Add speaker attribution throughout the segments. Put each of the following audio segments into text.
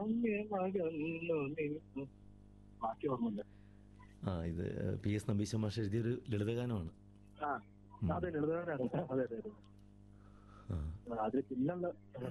Speaker 1: രമ്യമകന്നു നിന്നു ബാക്കി ഓർമ്മയില്ല
Speaker 2: ആ ഇത് പി എസ് നമ്പീശ മാഷ് എഴുതിയൊരു ലളിതഗാനമാണ്
Speaker 1: ആ അതെ ലളിതകാരാണ് അതെ അതെ അതെ
Speaker 2: ആ.
Speaker 1: ആ, അതിൽ പിന്നുള്ള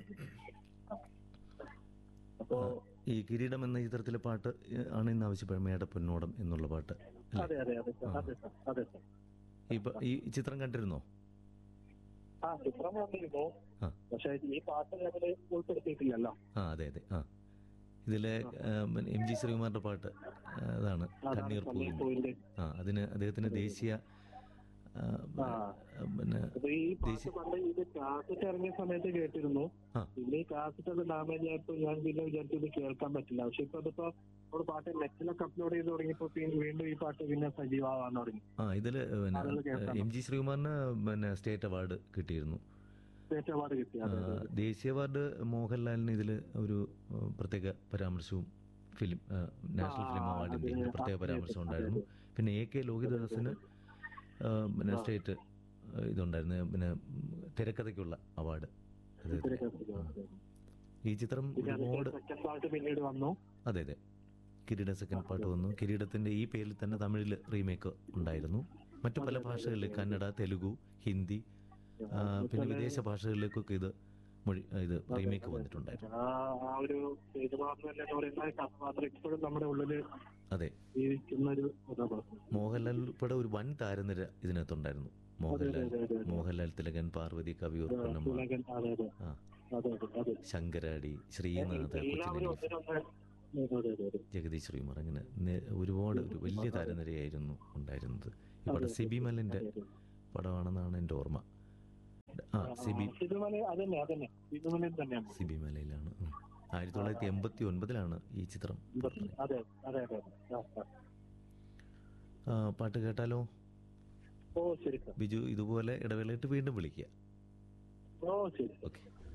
Speaker 1: അപ്പോ
Speaker 2: ഈ കിരീടം എന്ന ചിത്രത്തിലെ പാട്ട് ഏ, ആണ് ഇന്ന് ആവശ്യപ്പെടുന്നത് മേട പൊന്നോടം എന്നുള്ള പാട്ട് അല്ലേ?
Speaker 1: അതെ അതെ അതെ സർ അതെ സർ അതെ സർ
Speaker 2: ഈ പ- ഈ ചിത്രം കണ്ടിരുന്നോ
Speaker 1: ആ ചിത്രം വന്നിരുന്നു
Speaker 2: ആ
Speaker 1: പക്ഷെ ഈ പാട്ട് ഞങ്ങള് ഉൾപ്പെടുത്തിയിട്ടില്ലല്ലോ
Speaker 2: ആ അതെ അതെ ആ ഇതിലെ ആ, പിന്നെ എം ജി ശ്രീകുമാറിന്റെ പാട്ട് ആ, അതാണ്
Speaker 1: അതാണ്
Speaker 2: കണ്ണീർ
Speaker 1: കണ്ണീർ
Speaker 2: പൂവിന്റെ
Speaker 1: പൂവിന്റെ.
Speaker 2: ആ അതിന് അദ്ദേഹത്തിന് ദേശീയ ആ,
Speaker 1: ആ.
Speaker 2: പിന്നെ
Speaker 1: അപ്പൊ ഈ പാട്ട് പണ്ട് ഇത് കാസറ്റ് ഇറങ്ങിയ സമയത്ത് കേട്ടിരുന്നു
Speaker 2: ആ
Speaker 1: പിന്നെ ഈ കാസറ്റ് അത് ഡാമേജ് ആയപ്പോ ഞാൻ പിന്നെ വിചാരിച്ചു ഇത് കേൾക്കാൻ പറ്റില്ല പക്ഷെ ഇപ്പൊ അതിപ്പോ നമ്മുടെ പാട്ട് നെറ്റിലൊക്കെ അപ്ലോഡ് ചെയ്ത് തുടങ്ങിയപ്പോ പിന്നെ വീണ്ടും ഈ പാട്ട് പിന്നെ സജീവമാവാൻ തുടങ്ങി
Speaker 2: ആ ഇതില് പിന്നെ
Speaker 1: ആളുകൾ കേൾക്കണം.
Speaker 2: എം ജി ശ്രീകുമാറിന് പിന്നെ സ്റ്റേറ്റ് അവാർഡ് കിട്ടിയിരുന്നു
Speaker 1: സ്റ്റേറ്റ് അവാർഡ് കിട്ടി
Speaker 2: ആ,
Speaker 1: അതെ അതെ, അതെ.
Speaker 2: ദേശീയ അവാർഡ് മോഹൻലാലിന് ഇതിൽ ഒരു ആ, പ്രത്യേക പരാമർശവും ഫിലിം ആ, നാഷണൽ
Speaker 1: ആ,
Speaker 2: ഫിലിം അവാർഡിന്റെ
Speaker 1: അതിന്
Speaker 2: പ്രത്യേക
Speaker 1: ആ,
Speaker 2: പരാമർശം
Speaker 1: അതെ,
Speaker 2: ഉണ്ടായിരുന്നു പിന്നെ എ കെ ലോഹിതദാസിന് ആ, പിന്നെ സ്റ്റേറ്റ് ആ, ഇതുണ്ടായിരുന്നു പിന്നെ തിരക്കഥയ്ക്കുള്ള അവാർഡ് അദ്ദേഹത്തിന്.
Speaker 1: ഇത്രയൊക്കെ
Speaker 2: ഈ ചിത്രം
Speaker 1: പിന്നെ
Speaker 2: ഒരുപാട്
Speaker 1: അതിന്റെ സെക്കൻഡ് പാർട്ട് പിന്നീട് വന്നു
Speaker 2: അതെ അതെ കിരീട സെക്കൻഡ് പാട്ട് വന്നു കിരീടത്തിന്റെ ഈ പേരിൽ തന്നെ തമിഴിൽ റീമേക്ക് ഉണ്ടായിരുന്നു മറ്റു പല ഭാഷകളിൽ കന്നഡ തെലുഗു ഹിന്ദി ആ, പിന്നെ വിദേശ ഭാഷകളിലേക്കൊക്കെ ഇത് മൊഴി ഇത് റീമേക്ക് വന്നിട്ടുണ്ടായിരുന്നു
Speaker 1: ആ ആ ഒരു സേതുമാധവൻ എന്ന് പറയുന്ന കഥാപാത്രം ഇപ്പോഴും നമ്മുടെ ഉള്ളില്
Speaker 2: അതെ
Speaker 1: ജീവിക്കുന്ന ഒരു കഥാപാത്രം
Speaker 2: മോഹൻലാൽ ഉൾപ്പെടെ ഒരു വൻ താരനിര ഇതിനകത്തുണ്ടായിരുന്നു മോഹൻലാൽ
Speaker 1: അതെ, അതെ, അതെ.
Speaker 2: മോഹൻലാൽ തിലകൻ പാർവതി കവിയൂർ പൊന്നമ്മ
Speaker 1: തിലകൻ, അതെ അതെ
Speaker 2: ആ
Speaker 1: അതെ അതെ അതെ
Speaker 2: ശങ്കരാടി ശ്രീനാഥ്
Speaker 1: എല്ലാവരും
Speaker 2: കൊച്ചിൻ
Speaker 1: ഒന്നിനൊന്ന് അതെ അതെ അതെ അതെ
Speaker 2: ജഗദീഷ് ശ്രീമാർ അങ്ങനെ നെ- ഒരുപാട് ഒരു വലിയ താരനിരയായിരുന്നു ഉണ്ടായിരുന്നത് ഈ പടം സിബി മലിന്റെ പടമാണെന്നാണ് എൻ്റെ ഓർമ്മ ആ സിബി
Speaker 1: സിബിമല അതന്നെ അതന്നെ സിബിമല തന്നെയാണ്
Speaker 2: സിബി മലയിലാണ് ഉം. ആയിരത്തി തൊള്ളായിരത്തി എൺപത്തി ഒൻപതിലാണ് ഈ ചിത്രം
Speaker 1: അതെ അതെ അതെ ആ, ആ.
Speaker 2: ആ, പാട്ട് കേട്ടാലോ
Speaker 1: ഓ ശരി സാർ
Speaker 2: ബിജു ഇതുപോലെ ഇടവേളയിട്ട് വീണ്ടും വിളിക്കുക
Speaker 1: ഓ ശരി
Speaker 2: ഓക്കെ